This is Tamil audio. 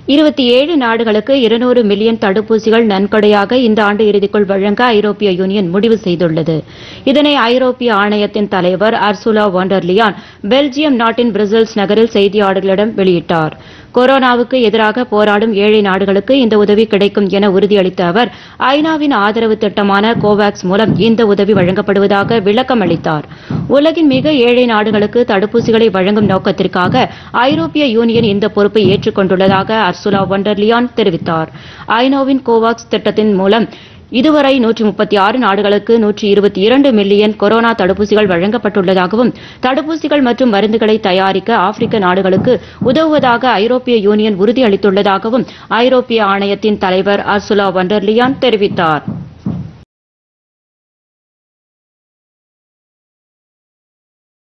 இருபத்தி ஏழு நாடுகளுக்கு இருநூறு மில்லியன் தடுப்பூசிகள் நன்கொடையாக இந்த ஆண்டு இறுதிக்குள் வழங்க ஐரோப்பிய யூனியன் முடிவு செய்துள்ளது இதனை ஐரோப்பிய ஆணையத்தின் தலைவர் அர்சுலா வாண்டர்லியான் பெல்ஜியம் நாட்டின் பிரசல்ஸ் நகரில் செய்தியாளர்களிடம் வெளியிட்டார் கொரோனாவுக்கு எதிராக போராடும் ஏழை நாடுகளுக்கு இந்த உதவி கிடைக்கும் என உறுதியளித்த அவர் ஐநாவின் ஆதரவு திட்டமான கோவாக்ஸ் மூலம் இந்த உதவி வழங்கப்படுவதாக விளக்கம் அளித்தார் உலகின் மிக ஏழை நாடுகளுக்கு தடுப்பூசிகளை வழங்கும் நோக்கத்திற்காக ஐரோப்பிய யூனியன் இந்த பொறுப்பை ஏற்றுக்கொண்டுள்ளதாக அர்சுலா வொண்டர்லியான் தெரிவித்தார் ஐநாவின் கோவாக்ஸ் திட்டத்தின் மூலம் இதுவரை நூற்றி முப்பத்தி ஆறு நாடுகளுக்கு நூற்றி இருபத்தி இரண்டு மில்லியன் கொரோனா தடுப்பூசிகள் வழங்கப்பட்டுள்ளதாகவும் தடுப்பூசிகள் மற்றும் மருந்துகளை தயாரிக்க ஆப்பிரிக்க நாடுகளுக்கு உதவுவதாக ஐரோப்பிய யூனியன் உறுதியளித்துள்ளதாகவும் ஐரோப்பிய ஆணையத்தின் தலைவர் அர்சுலா வண்டர்லியான் தெரிவித்தார்